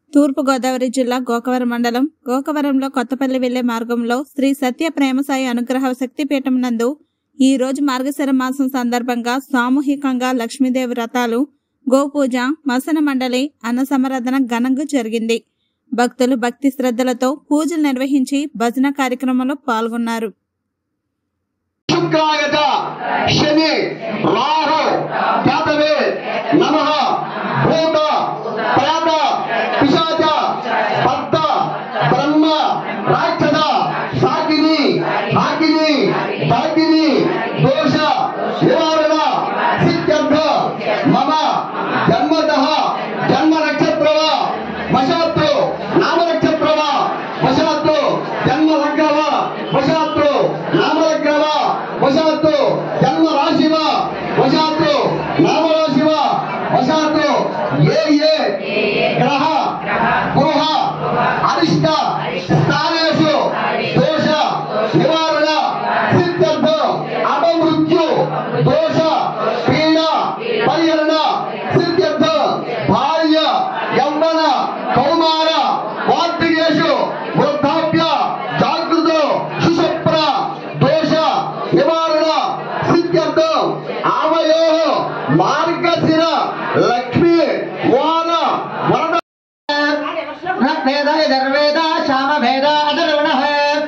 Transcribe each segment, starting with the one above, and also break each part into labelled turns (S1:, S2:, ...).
S1: తూర్పుగోదావరి జిల్లా గోకవరం మండలం గోకవరంలో కొత్తపల్లి వెళ్లే మార్గంలో శ్రీ సత్య ప్రేమసాయి అనుగ్రహ శక్తిపీఠం నందు ఈ రోజు మార్గశిర మాసం సందర్భంగా సామూహికంగా లక్ష్మీదేవి వ్రతాలు గోపూజ మసన మండలి అన్న సమరాధన ఘనంగా జరిగింది భక్తులు భక్తి శ్రద్ధలతో పూజలు నిర్వహించి భజన కార్యక్రమంలో పాల్గొన్నారు
S2: శుక్రాయత శని రాహు కేతవే నమ భూత ప్రేత పిశాచ భక్త బ్రహ్మ రాక్షస సాకిని హాకిని దాకిని దోష నివారణ సిద్ధ్యర్థ మమ జన్మత జన్మ నక్షత్రవ వశాత్తు నామ నక్షత్రవ వశాత్తు జన్మ లగ్నవ వశాత్తు నామ లగ్నవ వశాత్తు జన్మ రాశివ వశాత్తు నామ రాశివ వశాత్తు ఏ ఏ గ్రహ గృహ అరిష్ట స్థానేషు దోష నివారణ సిద్ధ్యర్థ అపమృత్యు దోష పీడ పరిహరణ సిద్ధ్యర్థ భార్య యౌవన కౌమార వార్తికేషు వృద్ధాప్య జాగృత సుషప్ర దోష నివారణ సిద్ధ్యర్థ ఆవయో మార్గశిర లక్ష్మీ వాన వరద
S3: ऋग्वेदाय धर्वेद सामभेद अधर्वणः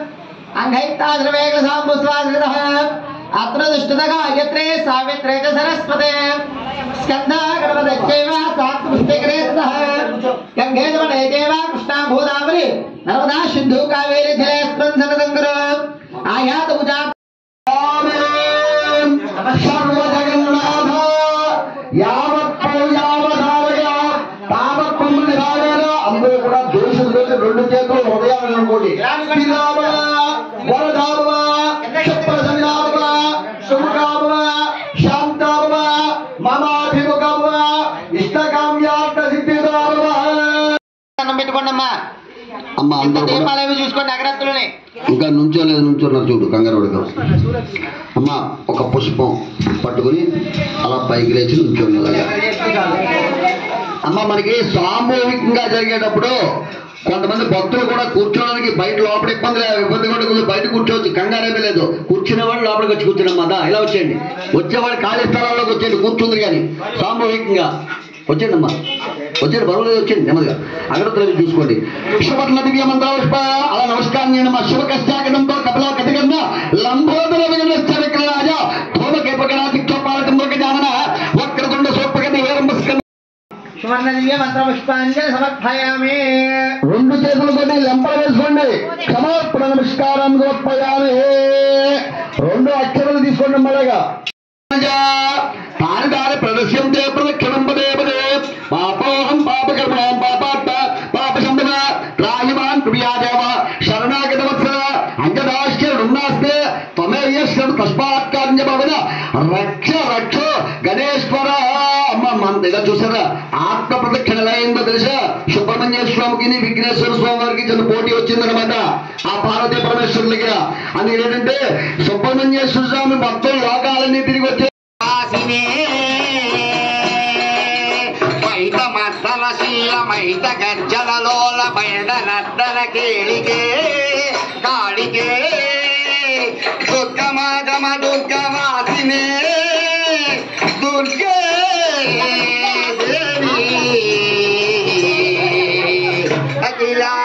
S3: अङ्गैताद्रवेगसाम्बुस्वादृतः अत्र दुष्टतः यत्रे सावित्रे च सरस्वते स्कन्धा गणपतश्चैव सात्पुष्टिकरे स्तः गङ्गे च वने चैव कृष्णा भूदावली नर्मदा सिन्धु कावेरी जलेऽस्मिन् सततं कुरु आयात पूजा
S2: ఆమేన్. సర్వజగన్నాథ యావత్తు యావధారయ తావత్వం నిరాజన అందరూ కూడా దోషులు దోషులు రెండు చేతులు హృదయాలు అనుకోండి శ్రీరామ వరదామ శుభ్రసంగామ శుభకామ శాంతామ మమాభిముఖమ ఇష్టకామ్యార్థ సిద్ధిదామ
S3: అన్నం పెట్టుకోండి అమ్మా
S2: అమ్మ అందరూ కూడా
S3: దీపాలు అవి చూసుకోండి అగ్రత్తులని
S2: ఇంకా నుంచోలేదు నుంచున్నారు చూడు కంగారు పడదు అమ్మ ఒక పుష్పం పట్టుకుని అలా పైకి లేచి నుంచోండి అలాగా అమ్మ మనకి సామూహికంగా జరిగేటప్పుడు కొంతమంది భక్తులు కూడా కూర్చోడానికి బయట లోపల ఇబ్బంది లేదు ఇబ్బంది కూడా కొంచెం బయట కూర్చోవచ్చు కంగారేమీ లేదు కూర్చునే వాళ్ళు లోపలికి వచ్చి కూర్చున్నాం అదా ఇలా వచ్చేయండి వచ్చేవాళ్ళు ఖాళీ స్థలాల్లోకి వచ్చేయండి కూర్చుంది కానీ సామూహికంగా వచ్చేయండి అమ్మా వచ్చేయండి బరువు లేదు వచ్చేయండి నెమ్మదిగా అగ్రతలు చూసుకోండి శుభర్ణ దివ్య మంత్రపుష్ప అలా నమస్కారం చేయండి మా శుభ కష్టాగతంతో కపిలా కటిగంద లంబోదర విజయ రాజ ధూమ కేపకణ దిక్చోపాలకం జానన వక్రతుండ సోపగతి హేరంబస్కంద
S3: సువర్ణ దివ్య మంత్ర పుష్పాంజలి సమర్పయామి
S2: రెండు చేతులతోటి లెంపలు వేసుకోండి క్షమాపణ నమస్కారం గొప్పయామి రెండు అక్షరాలు తీసుకోండి మళ్ళగా తాని దాని ప్రదర్శం చే ప్రదక్షిణం పదే పదే పాపోహం పాపకర్మణం పాపాత్మ పాప సంభవ రాహిమాన్ ప్రియాదేవ శరణాగత వత్సర అంజదాశ్చరున్నాస్తే త్వమేయశ్వరు తస్మాత్కార్య భవన రక్ష రక్ష గణేశ్వర అమ్మ మన ఇలా చూసారా ఆత్మ ప్రదక్షిణ ఎలా అయిందో తెలుసా సుబ్రహ్మణ్య స్వామికి విఘ్నేశ్వర స్వామి వారికి చిన్న పోటీ వచ్చిందనమాట ఆ పార్వతీ పరమేశ్వరుల దగ్గర అది ఏంటంటే సుబ్రహ్మణ్యేశ్వర స్వామి మొత్తం లోకాలన్నీ తిరిగి వచ్చే
S4: వైత మద్దల శీలమైత గజ్జలలోల బయట నద్దల కేళికే కాళికే దుర్గమాగమ దుర్గవాసినే దుర్గే దేవి అఖిలా